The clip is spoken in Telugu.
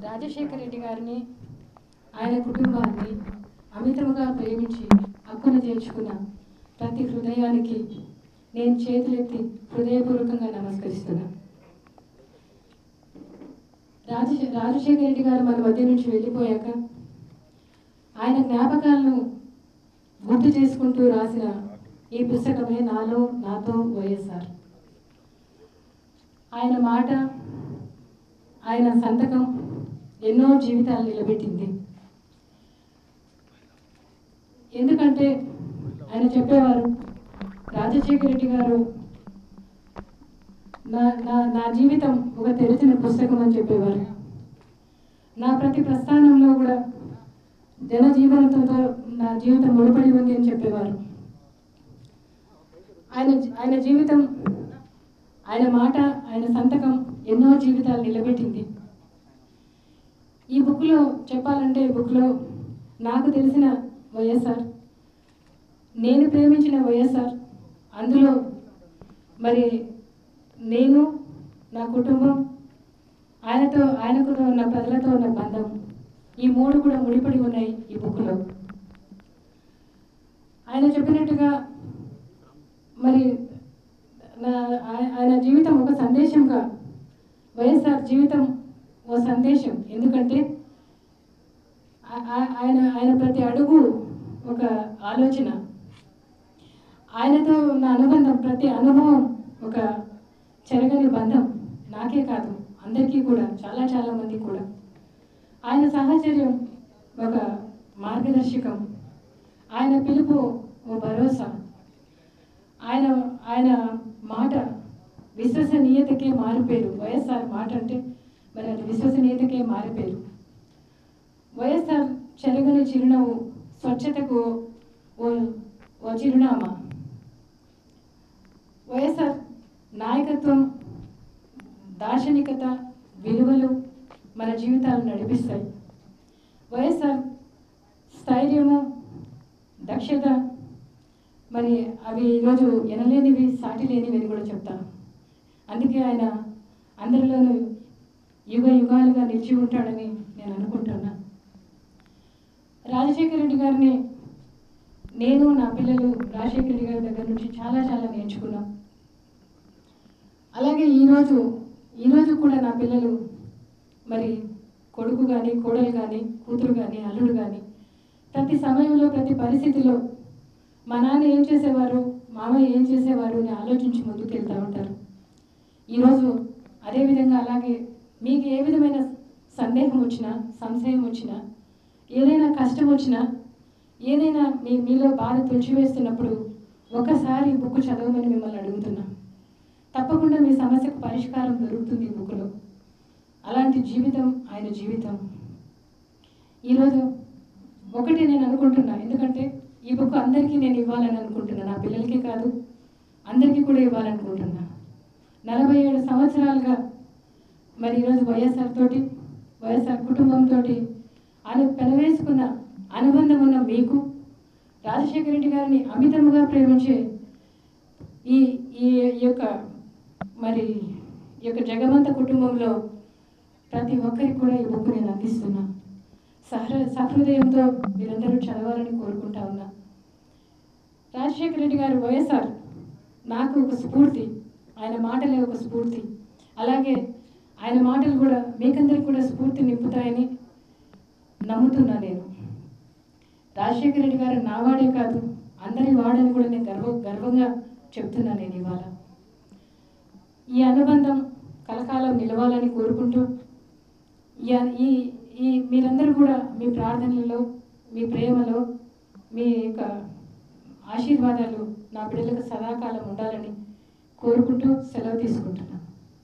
రాజశేఖర రెడ్డి గారిని ఆయన కుటుంబాన్ని అమితముగా ప్రేమించి హక్కును చేర్చుకున్న ప్రతి హృదయానికి నేను చేతులెత్తి హృదయపూర్వకంగా నమస్కరిస్తున్నా రాజ రాజశేఖర రెడ్డి గారు మన మధ్య నుంచి వెళ్ళిపోయాక ఆయన జ్ఞాపకాలను గుర్తు చేసుకుంటూ రాసిన ఈ పుస్తకమే నాలో నాతో వైఎస్ఆర్ ఆయన మాట ఆయన సంతకం ఎన్నో జీవితాలు నిలబెట్టింది ఎందుకంటే ఆయన చెప్పేవారు రాజశేఖర రెడ్డి గారు నా నా నా జీవితం ఒక తెరిచిన పుస్తకం అని చెప్పేవారు నా ప్రతి ప్రస్థానంలో కూడా జనజీవనంతో నా జీవితం ముడిపడి ఉంది అని చెప్పేవారు ఆయన ఆయన జీవితం ఆయన మాట ఆయన సంతకం ఎన్నో జీవితాలు నిలబెట్టింది ఈ బుక్లో చెప్పాలంటే ఈ బుక్లో నాకు తెలిసిన వైఎస్ఆర్ నేను ప్రేమించిన వైఎస్ఆర్ అందులో మరి నేను నా కుటుంబం ఆయనతో ఆయనకు ఉన్న ప్రజలతో ఉన్న బంధం ఈ మూడు కూడా ముడిపడి ఉన్నాయి ఈ బుక్లో ఆయన చెప్పినట్టుగా మరి నా ఆయ- ఆయన జీవితం ఒక సందేశంగా వైఎస్ఆర్ జీవితం ఓ సందేశం ఎందుకంటే ఆ- ఆ- ఆయన ఆయన ప్రతి అడుగు ఒక ఆలోచన ఆయనతో ఉన్న అనుబంధం ప్రతి అనుభవం ఒక చెరగని బంధం నాకే కాదు అందరికీ కూడా చాలా చాలా మంది కూడా ఆయన సాహచర్యం ఒక మార్గదర్శకం ఆయన పిలుపు ఓ భరోసా ఆయన ఆయన మాట విశ్వసనీయతకే మారిపోయారు వైఎస్ఆర్ మాట అంటే మరి అది విశ్వసనీయతకే మారిపోయారు వైఎస్ఆర్ చెరగని చిరునవ్వు స్వచ్ఛతకు ఓ ఓ చిరునామా వైఎస్ఆర్ నాయకత్వం దార్శనికత విలువలు మన జీవితాలు నడిపిస్తాయి వైఎస్ఆర్ స్థైర్యము దక్షత మరి అవి ఈరోజు ఎనలేనివి సాటి లేనివి అని కూడా చెప్తాను అందుకే ఆయన అందరిలోనూ యుగ యుగాలుగా నిలిచి ఉంటాడని నేను అనుకుంటున్నా రాజశేఖర రెడ్డి గారిని నేను నా పిల్లలు రాజశేఖర రెడ్డి గారి దగ్గర నుంచి చాలా చాలా నేర్చుకున్నాం అలాగే ఈరోజు ఈరోజు కూడా నా పిల్లలు మరి కొడుకు కానీ కోడలు కానీ కూతురు కానీ అల్లుడు కానీ ప్రతి సమయంలో ప్రతి పరిస్థితిలో మా నాన్న ఏం చేసేవారు మామయ్య ఏం చేసేవారు అని ఆలోచించి ముందుకు వెళ్తూ ఉంటారు ఈరోజు అదేవిధంగా అలాగే మీకు ఏ విధమైన సందేహం వచ్చినా సంశయం వచ్చినా ఏదైనా కష్టం వచ్చినా ఏదైనా మీ మీలో బాధ తుడిచివేస్తున్నప్పుడు ఒకసారి ఈ బుక్ చదవమని మిమ్మల్ని అడుగుతున్నా తప్పకుండా మీ సమస్యకు పరిష్కారం దొరుకుతుంది ఈ బుక్లో అలాంటి జీవితం ఆయన జీవితం ఈరోజు ఒకటి నేను అనుకుంటున్నా ఎందుకంటే ఈ బుక్ అందరికీ నేను ఇవ్వాలని అనుకుంటున్నా నా పిల్లలకి కాదు అందరికీ కూడా ఇవ్వాలనుకుంటున్నా నలభై ఏడు సంవత్సరాలుగా మరి ఈరోజు వైఎస్ఆర్ తోటి వైఎస్ఆర్ కుటుంబంతో అను పెనవేసుకున్న అనుబంధం ఉన్న మీకు రాజశేఖర రెడ్డి గారిని అమితముగా ప్రేమించే ఈ ఈ ఈ యొక్క మరి ఈ యొక్క జగమంత కుటుంబంలో ప్రతి ఒక్కరికి కూడా ఈ బుక్ నేను అందిస్తున్నా సహృ సహృదయంతో మీరందరూ చదవాలని కోరుకుంటా ఉన్నా రాజశేఖర రెడ్డి గారు వైఎస్ఆర్ నాకు ఒక స్ఫూర్తి ఆయన మాటలే ఒక స్ఫూర్తి అలాగే ఆయన మాటలు కూడా మీకందరికి కూడా స్ఫూర్తి నింపుతాయని నమ్ముతున్నా నేను రాజశేఖర రెడ్డి గారు నా వాడే కాదు అందరి వాడని కూడా నేను గర్వ గర్వంగా చెప్తున్నా నేను ఇవాళ ఈ అనుబంధం కలకాలం నిలవాలని కోరుకుంటూ ఈ- ఈ ఈ మీరందరూ కూడా మీ ప్రార్థనలలో మీ ప్రేమలో మీ యొక్క ఆశీర్వాదాలు నా బిడ్డలకు సదాకాలం ఉండాలని కోరుకుంటూ సెలవు తీసుకుంటున్నాను